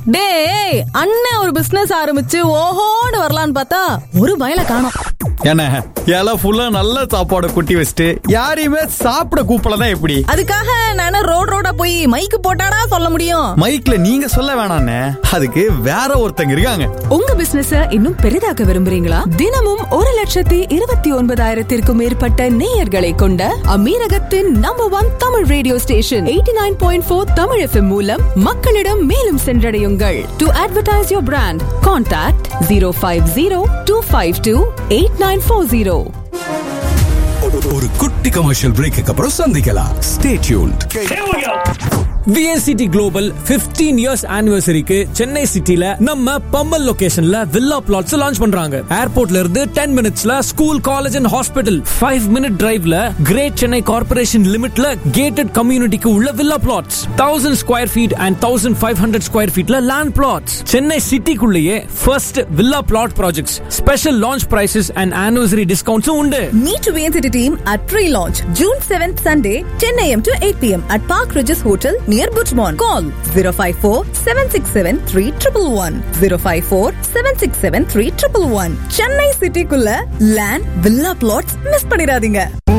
டேய் அண்ணன் ஒரு பிசினஸ் ஆரம்பிச்சு ஓஹோன்னு வரலான்னு பார்த்தா ஒரு பயல காணோம் என்ன இலை ஃபுல்லா நல்ல சாப்பாடு குட்டி வச்சுட்டு யாரையுமே சாப்பிட கூப்பிடல எப்படி அதுக்காக நானே ரோட் ரோடா போய் மைக்கு போட்டாடா சொல்ல முடியும் மைக்ல நீங்க சொல்ல வேணாண்ணே அதுக்கு வேற ஒருத்தங்க இருக்காங்க உங்க பிசினஸ இன்னும் பெரிதாக்க விரும்புறீங்களா தினமும் ஒரு லட்சத்தி இருபத்தி ஒன்பதாயிரத்திற்கும் மேற்பட்ட நேயர்களை கொண்ட அமீரகத்தின் number one Tamil radio station eighty nine point four Tamil FM மூலம் மக்களிடம் மேலும் சென்றடையுங்கள் to advertise your brand contact zero five zero two five two eight nine four zero ஒரு குட்டி கமர்ஷியல் பிரேக்கு அப்புறம் சந்திக்கலாம் stay tuned VNCT global 15 years ஆனிவர்சரிக்கு சென்னை சிட்டில நம்ம பம்மல் லொகேஷன்ல வில்லா பிளாட்ஸ் லான்ச் பண்றாங்க ஏர்போர்ட்ல இருந்து 10 மினிட்ஸ்ல school college and hospital 5 minute டிரைவ்ல கிரேட் சென்னை கார்ப்பரேஷன் லிமிட்ல கேட்டட் கம்யூனிட்டிக்கு உள்ள villa plots 1000 square feet and 1500 square ஃபீட்ல லேண்ட் பிளாட்ஸ் சென்னை சிட்டிக்குள்ளேயே first villa plot projects special launch prices and anniversary டிஸ்கவுண்ட்ஸும் உண்டு Meet VNCT team at pre-launch June 7th Sunday 10 a.m. to 8 p.m. at Park Regis Hotel near Butchmont. Call 054-767-3111. 054-767-3111. Chennai சிட்டிக்குள்ள land villa plots miss பண்ணிடாதீங்க